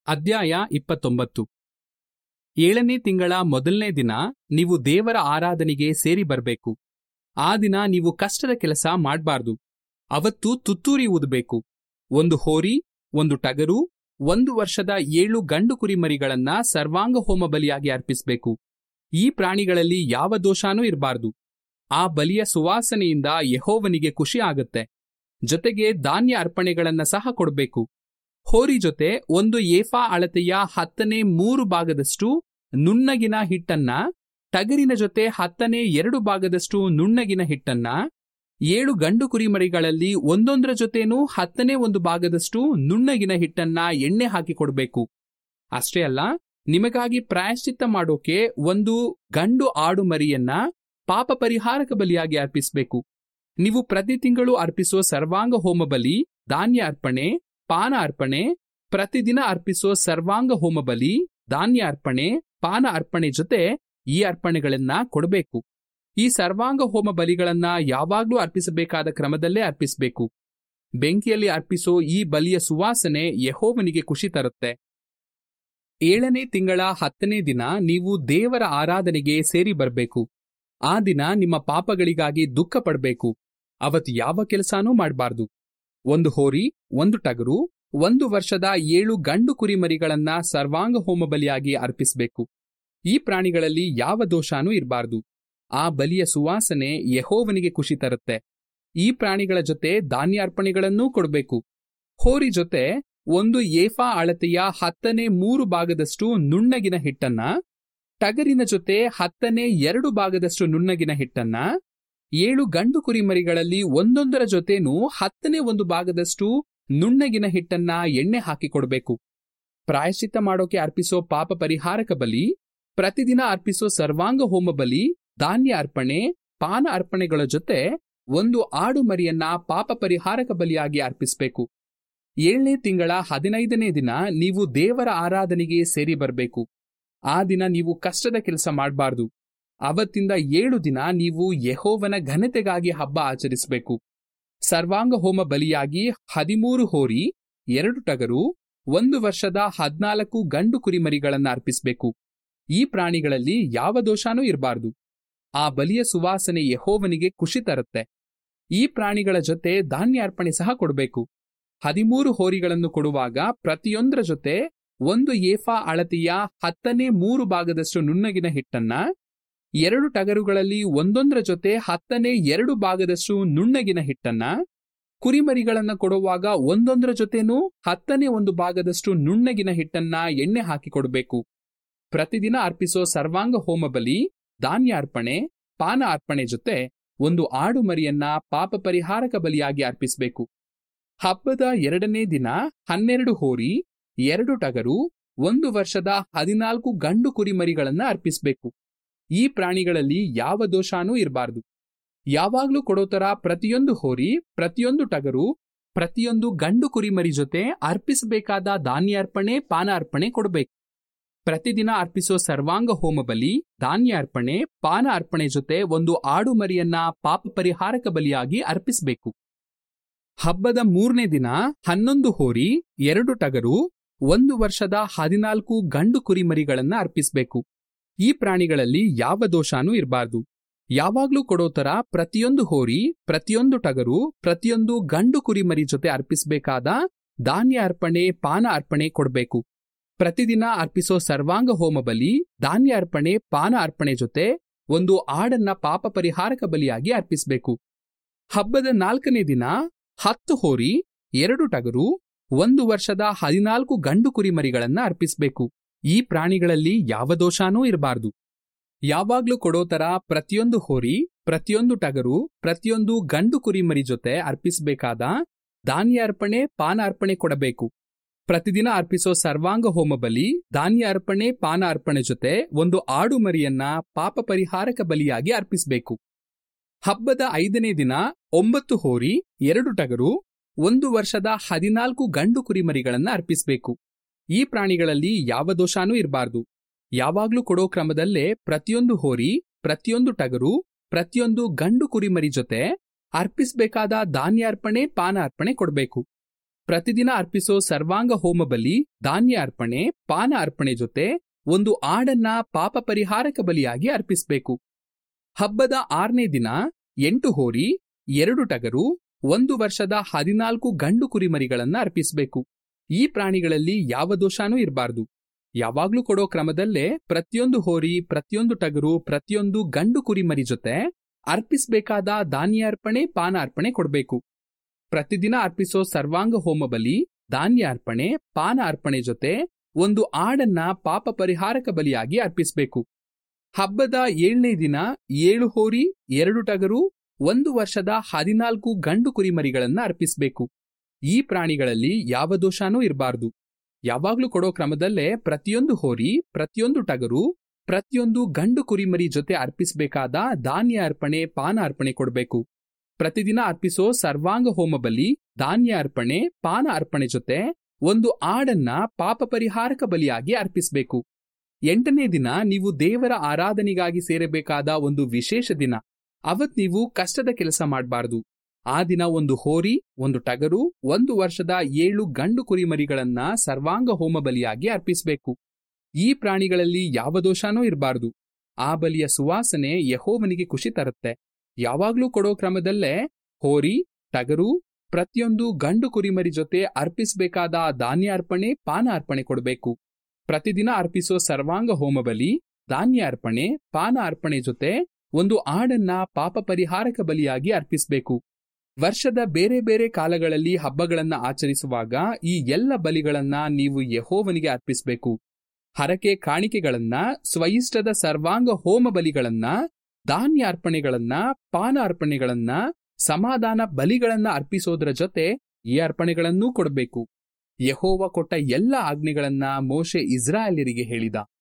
ಅಧ್ಯಾಯ ಇಪ್ಪತ್ತೊಂಬತ್ತು ಏಳನೇ ತಿಂಗಳ ಮೊದಲನೇ ದಿನ ನೀವು ದೇವರ ಆರಾಧನೆಗೆ ಸೇರಿ ಬರಬೇಕು ಆ ದಿನ ನೀವು ಕಷ್ಟದ ಕೆಲಸ ಮಾಡಬಾರ್ದು ಅವತ್ತು ತುತ್ತೂರಿ ಊದಬೇಕು ಒಂದು ಹೋರಿ ಒಂದು ಟಗರು ಒಂದು ವರ್ಷದ ಏಳು ಗಂಡು ಕುರಿಮರಿಗಳನ್ನ ಸರ್ವಾಂಗ ಹೋಮ ಬಲಿಯಾಗಿ ಅರ್ಪಿಸಬೇಕು ಈ ಪ್ರಾಣಿಗಳಲ್ಲಿ ಯಾವ ದೋಷಾನೂ ಇರಬಾರ್ದು ಆ ಬಲಿಯ ಸುವಾಸನೆಯಿಂದ ಯಹೋವನಿಗೆ ಖುಷಿ ಆಗುತ್ತೆ ಜೊತೆಗೆ ಧಾನ್ಯ ಅರ್ಪಣೆಗಳನ್ನ ಸಹ ಕೊಡಬೇಕು ಹೋರಿ ಜೊತೆ ಒಂದು ಏಫಾ ಅಳತೆಯ ಹತ್ತನೇ ಮೂರು ಭಾಗದಷ್ಟು ನುಣ್ಣಗಿನ ಹಿಟ್ಟನ್ನ ಟಗರಿನ ಜೊತೆ ಹತ್ತನೇ ಎರಡು ಭಾಗದಷ್ಟು ನುಣ್ಣಗಿನ ಹಿಟ್ಟನ್ನ ಏಳು ಗಂಡು ಕುರಿಮರಿಗಳಲ್ಲಿ ಒಂದೊಂದರ ಜೊತೆನೂ ಹತ್ತನೇ ಒಂದು ಭಾಗದಷ್ಟು ನುಣ್ಣಗಿನ ಹಿಟ್ಟನ್ನ ಎಣ್ಣೆ ಹಾಕಿ ಕೊಡಬೇಕು ಅಷ್ಟೇ ಅಲ್ಲ ನಿಮಗಾಗಿ ಪ್ರಾಯಶ್ಚಿತ್ತ ಮಾಡೋಕೆ ಒಂದು ಗಂಡು ಆಡು ಮರಿಯನ್ನ ಪಾಪ ಪರಿಹಾರಕ ಬಲಿಯಾಗಿ ಅರ್ಪಿಸಬೇಕು ನೀವು ಪ್ರತಿ ತಿಂಗಳು ಅರ್ಪಿಸೋ ಸರ್ವಾಂಗ ಹೋಮ ಬಲಿ ಧಾನ್ಯ ಅರ್ಪಣೆ ಪಾನ ಅರ್ಪಣೆ ಪ್ರತಿದಿನ ಅರ್ಪಿಸೋ ಸರ್ವಾಂಗ ಹೋಮ ಬಲಿ ಧಾನ್ಯ ಅರ್ಪಣೆ ಪಾನ ಅರ್ಪಣೆ ಜೊತೆ ಈ ಅರ್ಪಣೆಗಳನ್ನ ಕೊಡಬೇಕು ಈ ಸರ್ವಾಂಗ ಹೋಮ ಬಲಿಗಳನ್ನ ಯಾವಾಗ್ಲೂ ಅರ್ಪಿಸಬೇಕಾದ ಕ್ರಮದಲ್ಲೇ ಅರ್ಪಿಸಬೇಕು ಬೆಂಕಿಯಲ್ಲಿ ಅರ್ಪಿಸೋ ಈ ಬಲಿಯ ಸುವಾಸನೆ ಯಹೋವನಿಗೆ ಖುಷಿ ತರುತ್ತೆ ಏಳನೇ ತಿಂಗಳ ಹತ್ತನೇ ದಿನ ನೀವು ದೇವರ ಆರಾಧನೆಗೆ ಸೇರಿ ಬರಬೇಕು ಆ ದಿನ ನಿಮ್ಮ ಪಾಪಗಳಿಗಾಗಿ ದುಃಖ ಪಡಬೇಕು ಅವತ್ ಯಾವ ಕೆಲಸನೂ ಮಾಡಬಾರ್ದು ಒಂದು ಹೋರಿ ಒಂದು ಟಗರು ಒಂದು ವರ್ಷದ ಏಳು ಗಂಡು ಕುರಿಮರಿಗಳನ್ನ ಸರ್ವಾಂಗ ಹೋಮ ಬಲಿಯಾಗಿ ಅರ್ಪಿಸಬೇಕು ಈ ಪ್ರಾಣಿಗಳಲ್ಲಿ ಯಾವ ದೋಷಾನೂ ಇರಬಾರ್ದು ಆ ಬಲಿಯ ಸುವಾಸನೆ ಯಹೋವನಿಗೆ ಖುಷಿ ತರುತ್ತೆ ಈ ಪ್ರಾಣಿಗಳ ಜೊತೆ ಧಾನ್ಯ ಅರ್ಪಣೆಗಳನ್ನೂ ಕೊಡಬೇಕು ಹೋರಿ ಜೊತೆ ಒಂದು ಏಫಾ ಅಳತೆಯ ಹತ್ತನೇ ಮೂರು ಭಾಗದಷ್ಟು ನುಣ್ಣಗಿನ ಹಿಟ್ಟನ್ನ ಟಗರಿನ ಜೊತೆ ಹತ್ತನೇ ಎರಡು ಭಾಗದಷ್ಟು ನುಣ್ಣಗಿನ ಹಿಟ್ಟನ್ನ ಏಳು ಗಂಡು ಕುರಿಮರಿಗಳಲ್ಲಿ ಒಂದೊಂದರ ಜೊತೆನೂ ಹತ್ತನೇ ಒಂದು ಭಾಗದಷ್ಟು ನುಣ್ಣಗಿನ ಹಿಟ್ಟನ್ನ ಎಣ್ಣೆ ಹಾಕಿ ಕೊಡಬೇಕು ಪ್ರಾಯಶ್ಚಿತ್ತ ಮಾಡೋಕೆ ಅರ್ಪಿಸೋ ಪಾಪ ಪರಿಹಾರಕ ಬಲಿ ಪ್ರತಿದಿನ ಅರ್ಪಿಸೋ ಸರ್ವಾಂಗ ಹೋಮ ಬಲಿ ಧಾನ್ಯ ಅರ್ಪಣೆ ಪಾನ ಅರ್ಪಣೆಗಳ ಜೊತೆ ಒಂದು ಆಡು ಮರಿಯನ್ನ ಪಾಪ ಪರಿಹಾರಕ ಬಲಿಯಾಗಿ ಅರ್ಪಿಸಬೇಕು ಏಳನೇ ತಿಂಗಳ ಹದಿನೈದನೇ ದಿನ ನೀವು ದೇವರ ಆರಾಧನೆಗೆ ಸೇರಿ ಬರಬೇಕು ಆ ದಿನ ನೀವು ಕಷ್ಟದ ಕೆಲಸ ಮಾಡಬಾರ್ದು ಅವತ್ತಿಂದ ಏಳು ದಿನ ನೀವು ಯಹೋವನ ಘನತೆಗಾಗಿ ಹಬ್ಬ ಆಚರಿಸಬೇಕು ಸರ್ವಾಂಗ ಹೋಮ ಬಲಿಯಾಗಿ ಹದಿಮೂರು ಹೋರಿ ಎರಡು ಟಗರು ಒಂದು ವರ್ಷದ ಹದ್ನಾಲ್ಕು ಗಂಡು ಕುರಿಮರಿಗಳನ್ನ ಅರ್ಪಿಸಬೇಕು ಈ ಪ್ರಾಣಿಗಳಲ್ಲಿ ಯಾವ ದೋಷಾನೂ ಇರಬಾರ್ದು ಆ ಬಲಿಯ ಸುವಾಸನೆ ಯಹೋವನಿಗೆ ಖುಷಿ ತರುತ್ತೆ ಈ ಪ್ರಾಣಿಗಳ ಜೊತೆ ಧಾನ್ಯ ಅರ್ಪಣೆ ಸಹ ಕೊಡಬೇಕು ಹದಿಮೂರು ಹೋರಿಗಳನ್ನು ಕೊಡುವಾಗ ಪ್ರತಿಯೊಂದರ ಜೊತೆ ಒಂದು ಏಫಾ ಅಳತೆಯ ಹತ್ತನೇ ಮೂರು ಭಾಗದಷ್ಟು ನುಣ್ಣಗಿನ ಹಿಟ್ಟನ್ನ ಎರಡು ಟಗರುಗಳಲ್ಲಿ ಒಂದೊಂದರ ಜೊತೆ ಹತ್ತನೇ ಎರಡು ಭಾಗದಷ್ಟು ನುಣ್ಣಗಿನ ಹಿಟ್ಟನ್ನ ಕುರಿಮರಿಗಳನ್ನ ಕೊಡುವಾಗ ಒಂದೊಂದರ ಜೊತೆನೂ ಹತ್ತನೇ ಒಂದು ಭಾಗದಷ್ಟು ನುಣ್ಣಗಿನ ಹಿಟ್ಟನ್ನ ಎಣ್ಣೆ ಹಾಕಿ ಕೊಡಬೇಕು ಪ್ರತಿದಿನ ಅರ್ಪಿಸೋ ಸರ್ವಾಂಗ ಹೋಮ ಬಲಿ ಧಾನ್ಯ ಅರ್ಪಣೆ ಪಾನ ಅರ್ಪಣೆ ಜೊತೆ ಒಂದು ಆಡು ಮರಿಯನ್ನ ಪಾಪ ಪರಿಹಾರಕ ಬಲಿಯಾಗಿ ಅರ್ಪಿಸಬೇಕು ಹಬ್ಬದ ಎರಡನೇ ದಿನ ಹನ್ನೆರಡು ಹೋರಿ ಎರಡು ಟಗರು ಒಂದು ವರ್ಷದ ಹದಿನಾಲ್ಕು ಗಂಡು ಕುರಿಮರಿಗಳನ್ನ ಅರ್ಪಿಸಬೇಕು ಈ ಪ್ರಾಣಿಗಳಲ್ಲಿ ಯಾವ ದೋಷಾನೂ ಇರಬಾರ್ದು ಯಾವಾಗ್ಲೂ ಕೊಡೋ ತರ ಪ್ರತಿಯೊಂದು ಹೋರಿ ಪ್ರತಿಯೊಂದು ಟಗರು ಪ್ರತಿಯೊಂದು ಗಂಡು ಕುರಿಮರಿ ಜೊತೆ ಅರ್ಪಿಸಬೇಕಾದ ಧಾನ್ಯ ಅರ್ಪಣೆ ಪಾನ ಅರ್ಪಣೆ ಕೊಡಬೇಕು ಪ್ರತಿದಿನ ಅರ್ಪಿಸೋ ಸರ್ವಾಂಗ ಹೋಮ ಬಲಿ ಧಾನ್ಯ ಅರ್ಪಣೆ ಪಾನ ಅರ್ಪಣೆ ಜೊತೆ ಒಂದು ಆಡು ಮರಿಯನ್ನ ಪಾಪ ಪರಿಹಾರಕ ಬಲಿಯಾಗಿ ಅರ್ಪಿಸಬೇಕು ಹಬ್ಬದ ಮೂರನೇ ದಿನ ಹನ್ನೊಂದು ಹೋರಿ ಎರಡು ಟಗರು ಒಂದು ವರ್ಷದ ಹದಿನಾಲ್ಕು ಗಂಡು ಕುರಿಮರಿಗಳನ್ನ ಅರ್ಪಿಸಬೇಕು ಈ ಪ್ರಾಣಿಗಳಲ್ಲಿ ಯಾವ ದೋಷಾನೂ ಇರಬಾರ್ದು ಯಾವಾಗ್ಲೂ ಕೊಡೋ ತರ ಪ್ರತಿಯೊಂದು ಹೋರಿ ಪ್ರತಿಯೊಂದು ಟಗರು ಪ್ರತಿಯೊಂದು ಗಂಡು ಕುರಿಮರಿ ಜೊತೆ ಅರ್ಪಿಸಬೇಕಾದ ಧಾನ್ಯ ಅರ್ಪಣೆ ಪಾನ ಅರ್ಪಣೆ ಕೊಡಬೇಕು ಪ್ರತಿದಿನ ಅರ್ಪಿಸೋ ಸರ್ವಾಂಗ ಹೋಮ ಬಲಿ ಧಾನ್ಯ ಅರ್ಪಣೆ ಪಾನ ಅರ್ಪಣೆ ಜೊತೆ ಒಂದು ಆಡನ್ನ ಪಾಪ ಪರಿಹಾರಕ ಬಲಿಯಾಗಿ ಅರ್ಪಿಸಬೇಕು ಹಬ್ಬದ ನಾಲ್ಕನೇ ದಿನ ಹತ್ತು ಹೋರಿ ಎರಡು ಟಗರು ಒಂದು ವರ್ಷದ ಹದಿನಾಲ್ಕು ಗಂಡು ಕುರಿಮರಿಗಳನ್ನ ಅರ್ಪಿಸಬೇಕು ಈ ಪ್ರಾಣಿಗಳಲ್ಲಿ ಯಾವ ದೋಷಾನೂ ಇರಬಾರ್ದು ಯಾವಾಗ್ಲೂ ಕೊಡೋ ತರ ಪ್ರತಿಯೊಂದು ಹೋರಿ ಪ್ರತಿಯೊಂದು ಟಗರು ಪ್ರತಿಯೊಂದು ಗಂಡು ಕುರಿಮರಿ ಜೊತೆ ಅರ್ಪಿಸಬೇಕಾದ ಧಾನ್ಯ ಅರ್ಪಣೆ ಪಾನ ಅರ್ಪಣೆ ಕೊಡಬೇಕು ಪ್ರತಿದಿನ ಅರ್ಪಿಸೋ ಸರ್ವಾಂಗ ಹೋಮ ಬಲಿ ಧಾನ್ಯ ಅರ್ಪಣೆ ಪಾನ ಅರ್ಪಣೆ ಜೊತೆ ಒಂದು ಆಡು ಮರಿಯನ್ನ ಪಾಪ ಪರಿಹಾರಕ ಬಲಿಯಾಗಿ ಅರ್ಪಿಸಬೇಕು ಹಬ್ಬದ ಐದನೇ ದಿನ ಒಂಬತ್ತು ಹೋರಿ ಎರಡು ಟಗರು ಒಂದು ವರ್ಷದ ಹದಿನಾಲ್ಕು ಗಂಡು ಕುರಿಮರಿಗಳನ್ನ ಅರ್ಪಿಸಬೇಕು ಈ ಪ್ರಾಣಿಗಳಲ್ಲಿ ಯಾವ ದೋಷಾನೂ ಇರಬಾರ್ದು ಯಾವಾಗ್ಲೂ ಕೊಡೋ ಕ್ರಮದಲ್ಲೇ ಪ್ರತಿಯೊಂದು ಹೋರಿ ಪ್ರತಿಯೊಂದು ಟಗರು ಪ್ರತಿಯೊಂದು ಗಂಡು ಕುರಿಮರಿ ಜೊತೆ ಅರ್ಪಿಸಬೇಕಾದ ಧಾನ್ಯ ಅರ್ಪಣೆ ಪಾನ ಅರ್ಪಣೆ ಕೊಡಬೇಕು ಪ್ರತಿದಿನ ಅರ್ಪಿಸೋ ಸರ್ವಾಂಗ ಹೋಮ ಬಲಿ ಧಾನ್ಯ ಅರ್ಪಣೆ ಪಾನ ಅರ್ಪಣೆ ಜೊತೆ ಒಂದು ಆಡನ್ನ ಪಾಪ ಪರಿಹಾರಕ ಬಲಿಯಾಗಿ ಅರ್ಪಿಸಬೇಕು ಹಬ್ಬದ ಆರನೇ ದಿನ ಎಂಟು ಹೋರಿ ಎರಡು ಟಗರು ಒಂದು ವರ್ಷದ ಹದಿನಾಲ್ಕು ಗಂಡು ಕುರಿಮರಿಗಳನ್ನ ಅರ್ಪಿಸಬೇಕು ಈ ಪ್ರಾಣಿಗಳಲ್ಲಿ ಯಾವ ದೋಷನೂ ಇರಬಾರ್ದು ಯಾವಾಗ್ಲೂ ಕೊಡೋ ಕ್ರಮದಲ್ಲೇ ಪ್ರತಿಯೊಂದು ಹೋರಿ ಪ್ರತಿಯೊಂದು ಟಗರು ಪ್ರತಿಯೊಂದು ಗಂಡು ಕುರಿಮರಿ ಜೊತೆ ಅರ್ಪಿಸಬೇಕಾದ ಧಾನ್ಯ ಅರ್ಪಣೆ ಪಾನ ಅರ್ಪಣೆ ಕೊಡಬೇಕು ಪ್ರತಿದಿನ ಅರ್ಪಿಸೋ ಸರ್ವಾಂಗ ಹೋಮ ಬಲಿ ಧಾನ್ಯ ಅರ್ಪಣೆ ಪಾನ ಅರ್ಪಣೆ ಜೊತೆ ಒಂದು ಆಡನ್ನ ಪಾಪ ಪರಿಹಾರಕ ಬಲಿಯಾಗಿ ಅರ್ಪಿಸಬೇಕು ಹಬ್ಬದ ಏಳನೇ ದಿನ ಏಳು ಹೋರಿ ಎರಡು ಟಗರು ಒಂದು ವರ್ಷದ ಹದಿನಾಲ್ಕು ಗಂಡು ಕುರಿಮರಿಗಳನ್ನ ಅರ್ಪಿಸಬೇಕು ಈ ಪ್ರಾಣಿಗಳಲ್ಲಿ ಯಾವ ದೋಷನೂ ಇರಬಾರ್ದು ಯಾವಾಗ್ಲೂ ಕೊಡೋ ಕ್ರಮದಲ್ಲೇ ಪ್ರತಿಯೊಂದು ಹೋರಿ ಪ್ರತಿಯೊಂದು ಟಗರು ಪ್ರತಿಯೊಂದು ಗಂಡು ಕುರಿಮರಿ ಜೊತೆ ಅರ್ಪಿಸಬೇಕಾದ ಧಾನ್ಯ ಅರ್ಪಣೆ ಪಾನ ಅರ್ಪಣೆ ಕೊಡಬೇಕು ಪ್ರತಿದಿನ ಅರ್ಪಿಸೋ ಸರ್ವಾಂಗ ಹೋಮ ಬಲಿ ಧಾನ್ಯ ಅರ್ಪಣೆ ಪಾನ ಅರ್ಪಣೆ ಜೊತೆ ಒಂದು ಆಡನ್ನ ಪಾಪ ಪರಿಹಾರಕ ಬಲಿಯಾಗಿ ಅರ್ಪಿಸಬೇಕು ಎಂಟನೇ ದಿನ ನೀವು ದೇವರ ಆರಾಧನೆಗಾಗಿ ಸೇರಬೇಕಾದ ಒಂದು ವಿಶೇಷ ದಿನ ಅವತ್ ನೀವು ಕಷ್ಟದ ಕೆಲಸ ಮಾಡಬಾರದು ಆ ದಿನ ಒಂದು ಹೋರಿ ಒಂದು ಟಗರು ಒಂದು ವರ್ಷದ ಏಳು ಗಂಡು ಕುರಿಮರಿಗಳನ್ನ ಸರ್ವಾಂಗ ಹೋಮ ಬಲಿಯಾಗಿ ಅರ್ಪಿಸಬೇಕು ಈ ಪ್ರಾಣಿಗಳಲ್ಲಿ ಯಾವ ದೋಷನೂ ಇರಬಾರದು ಆ ಬಲಿಯ ಸುವಾಸನೆ ಯಹೋವನಿಗೆ ಖುಷಿ ತರುತ್ತೆ ಯಾವಾಗ್ಲೂ ಕೊಡೋ ಕ್ರಮದಲ್ಲೇ ಹೋರಿ ಟಗರು ಪ್ರತಿಯೊಂದು ಗಂಡು ಕುರಿಮರಿ ಜೊತೆ ಅರ್ಪಿಸಬೇಕಾದ ಧಾನ್ಯ ಅರ್ಪಣೆ ಪಾನ ಅರ್ಪಣೆ ಕೊಡಬೇಕು ಪ್ರತಿದಿನ ಅರ್ಪಿಸೋ ಸರ್ವಾಂಗ ಹೋಮ ಬಲಿ ಧಾನ್ಯ ಅರ್ಪಣೆ ಪಾನ ಅರ್ಪಣೆ ಜೊತೆ ಒಂದು ಆಡನ್ನ ಪಾಪ ಪರಿಹಾರಕ ಬಲಿಯಾಗಿ ಅರ್ಪಿಸಬೇಕು ವರ್ಷದ ಬೇರೆ ಬೇರೆ ಕಾಲಗಳಲ್ಲಿ ಹಬ್ಬಗಳನ್ನ ಆಚರಿಸುವಾಗ ಈ ಎಲ್ಲ ಬಲಿಗಳನ್ನ ನೀವು ಯಹೋವನಿಗೆ ಅರ್ಪಿಸಬೇಕು ಹರಕೆ ಕಾಣಿಕೆಗಳನ್ನ ಸ್ವಯಿಷ್ಟದ ಸರ್ವಾಂಗ ಹೋಮ ಬಲಿಗಳನ್ನ ಧಾನ್ಯ ಅರ್ಪಣೆಗಳನ್ನ ಪಾನ ಅರ್ಪಣೆಗಳನ್ನ ಸಮಾಧಾನ ಬಲಿಗಳನ್ನ ಅರ್ಪಿಸೋದರ ಜೊತೆ ಈ ಅರ್ಪಣೆಗಳನ್ನೂ ಕೊಡಬೇಕು ಯಹೋವ ಕೊಟ್ಟ ಎಲ್ಲ ಆಜ್ಞೆಗಳನ್ನ ಮೋಶೆ ಇಸ್ರಾಯೇಲರಿಗೆ ಹೇಳಿದ